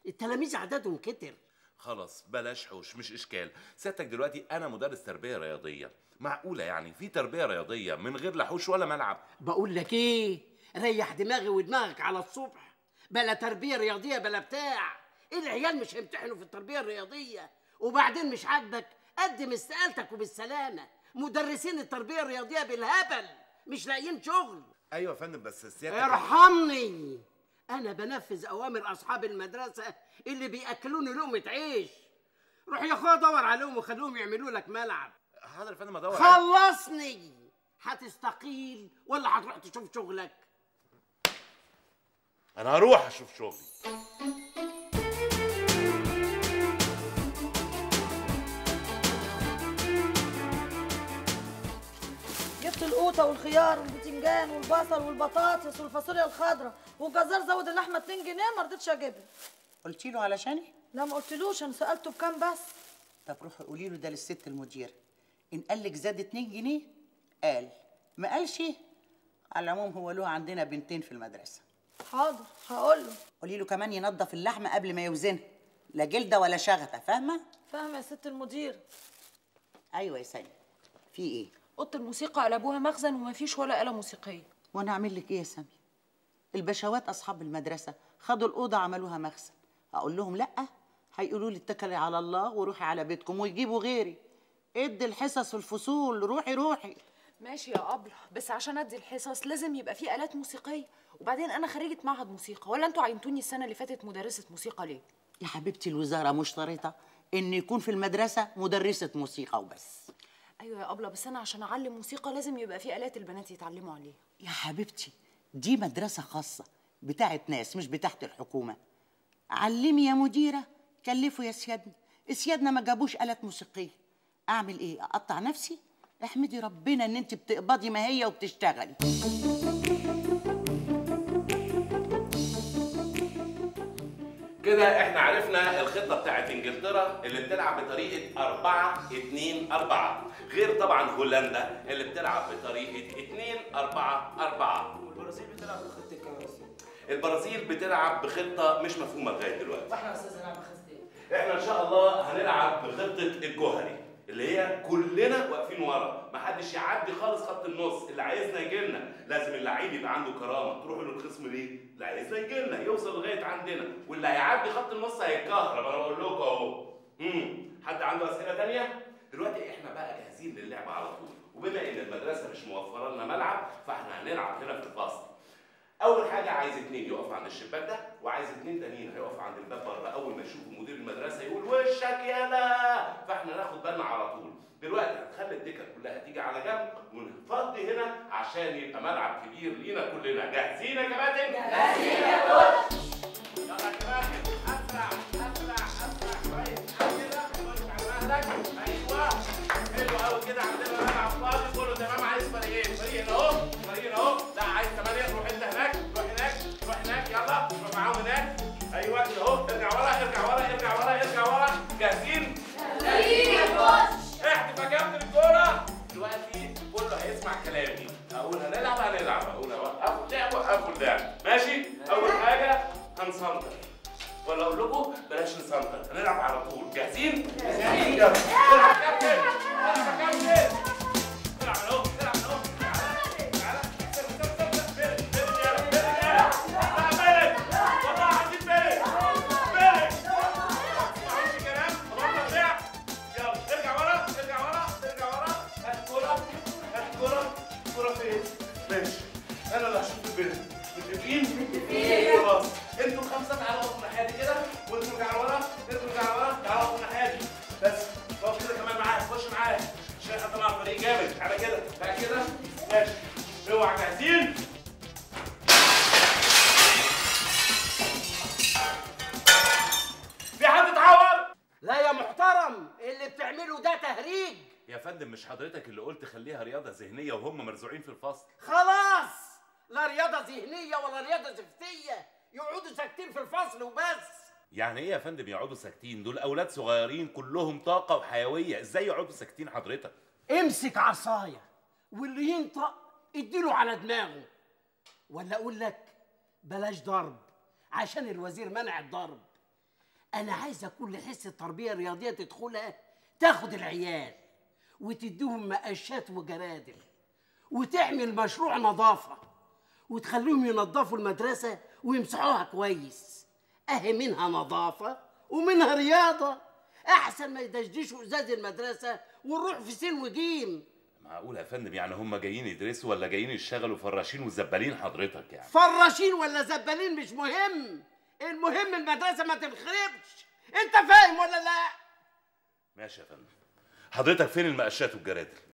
التلاميذ عددهم كتر خلاص بلاش حوش مش اشكال سيادتك دلوقتي انا مدرس تربيه رياضيه معقوله يعني في تربيه رياضيه من غير لا حوش ولا ملعب بقول لك ايه ريح دماغي ودماغك على الصبح بلا تربيه رياضيه بلا بتاع العيال مش هيمتحنوا في التربيه الرياضيه وبعدين مش عاجبك قدم استقالتك وبالسلامه مدرسين التربيه الرياضيه بالهبل مش لاقيين شغل ايوه يا فندم بس سيادتك ارحمني انا بنفذ اوامر اصحاب المدرسه اللي بياكلوني لقمه عيش روح يا اخويا دور عليهم وخليهم يعملوا لك ملعب حاضر يا فندم ادور عليك. خلصني هتستقيل ولا هتروح تشوف شغلك انا هروح اشوف شغلي جبت القوطه والخيار والبتنجان والبصل والبطاطس والفاصوليا الخضراء والجزار زود اللحمه 2 جنيه ما رضيتش اجيبها قلتي له علشاني لا ما قلتلوش انا سالته بكام بس طب روحي قولي له ده للست المديره ان قال لك زاد 2 جنيه قال ما قالش على العموم هو له عندنا بنتين في المدرسه حاضر هقول له قولي له كمان ينظف اللحمه قبل ما يوزنها لا جلده ولا شغفه فاهمه فاهمه يا ست المدير ايوه يا سامي في ايه اوضه الموسيقى قلبوها مخزن وما فيش ولا آلة موسيقية وانا اعمل لك ايه يا سامي البشوات اصحاب المدرسه خدوا الاوضه عملوها مخزن اقول لهم لا هيقولوا لي اتكلي على الله وروحي على بيتكم ويجيبوا غيري ادي الحصص والفصول روحي روحي ماشي يا أبلة بس عشان ادي الحصص لازم يبقى في آلات موسيقية وبعدين انا خريجة معهد موسيقى ولا انتوا عينتوني السنة اللي فاتت مدرسة موسيقى ليه يا حبيبتي الوزاره مشترطه ان يكون في المدرسه مدرسه موسيقى وبس ايوه يا أبلة بس انا عشان اعلم موسيقى لازم يبقى في آلات البنات يتعلموا عليها يا حبيبتي دي مدرسة خاصة بتاعت ناس مش بتاعت الحكومة علمي يا مديرة كلفوا يا سيادنا سيادنا ما جابوش آلات موسيقية أعمل إيه أقطع نفسي احمدي ربنا إن أنت بتقبضي ما هي وبتشتغلي كده احنا عرفنا الخطه بتاعت انجلترا اللي بتلعب بطريقه 4 2 4 غير طبعا هولندا اللي بتلعب بطريقه 2 4 4 والبرازيل بتلعب بخطه كام يا أستاذ؟ البرازيل بتلعب بخطه مش مفهومه لغايه دلوقتي واحنا يا استاذ هنلعب بخطه ايه؟ احنا ان شاء الله هنلعب بخطه الجوهري اللي هي كلنا واقفين ورا محدش يعدي خالص خط النص اللي عايزنا يجي لنا لازم اللعيب يبقى عنده كرامه تروحوا للخصم ليه اللي عايزنا يجي لنا يوصل لغايه عندنا واللي هيعدي خط النص هيتكهرب انا بقول لكم اهو امم حد عنده اسئله تانية دلوقتي احنا بقى جاهزين للعب على طول وبما ان المدرسه مش موفره لنا ملعب فاحنا هنلعب هنا في الفصل اول حاجه عايز اتنين يقف عند الشباك ده وعايز اتنين تانيين هيقف عند الباب بره اول ما يشوفوا مدير المدرسه يقول وشك يالا فاحنا ناخد بالنا على طول دلوقتي هتخلي الدكه كلها تيجي على جنب ونفضي هنا عشان يبقى ملعب كبير لينا كلنا جاهزين يا كباتن جاهزين يا كوتش يلا يا كباتن اسرع اسرع اسرع كويس كده خش على مهلك ايوه حلو قوي كده عندنا ملعب فاضي كله تمام عايز فريقين فريقين اهو فريقين اهو لا عايز ثمانيه روح انت هناك روح هناك روح هناك يلا روح معاهم هناك ايوه كده اهو ارجع ورا ارجع ورا ارجع ورا ارجع ورا جاهزين؟ جاهزين يا كوتش احذف يا كابتن الكوره دلوقتي كله هيسمع كلامي اقول هنلعب هنلعب اقول اوقفوا اللعب وقفوا اللعب ماشي اول حاجه هنسنتر ولا اقول لكم بلاش نسنتر هنلعب على طول جاهزين؟ جاهزين يلا العب يا كابتن العب يا كابتن العب اهو العب اهو تعالى تعالى سيب سيب سيب سيب بيرك بيرك يلا بيرك يلا لا بيرك والله عايزين بيرك بيرك اسمعوش الكلام خلاص طلع يلا ارجع ورا ارجع ورا ارجع ورا هات الكوره هات الكوره الكوره فين؟ ماشي انا اللي هشوف البيرك متفقين؟ متفقين خلاص انتوا الخمسه تعالوا اقفوا الناحيه دي كده وانتوا ارجعوا ورا انتوا ارجعوا ورا تعالوا اقفوا الناحيه دي بس اقف كده كمان معايا خش معايا عشان احنا طبعا فريق جامد تعالى كده تعالى كده ماشي اوعى جاهزين؟ في حد اتعور؟ لا يا محترم اللي بتعمله ده تهريج يا فندم مش حضرتك اللي قلت خليها رياضه ذهنيه وهم مرزوعين في الفصل خلاص لا رياضة ذهنية ولا رياضة زفتية يقعدوا ساكتين في الفصل وبس يعني ايه يا فندم يقعدوا ساكتين دول اولاد صغيرين كلهم طاقه وحيويه ازاي يقعدوا ساكتين حضرتك امسك عصاية واللي ينطق اديله على دماغه ولا اقول لك بلاش ضرب عشان الوزير منع الضرب انا عايزه كل حصه تربيه رياضيه تدخلها تاخد العيال وتديهم مقشات وجرادل وتعمل مشروع نظافه وتخليهم ينظفوا المدرسه ويمسحوها كويس اهي منها نظافه ومنها رياضه احسن ما يدشدشوا ازاز المدرسه ونروح في سين وجيم معقول يا فندم يعني هم جايين يدرسوا ولا جايين يشتغلوا فراشين وزبالين حضرتك يعني فراشين ولا زبالين مش مهم المهم المدرسه ما تنخربش انت فاهم ولا لا ماشي يا فندم حضرتك فين المقشات والجرادل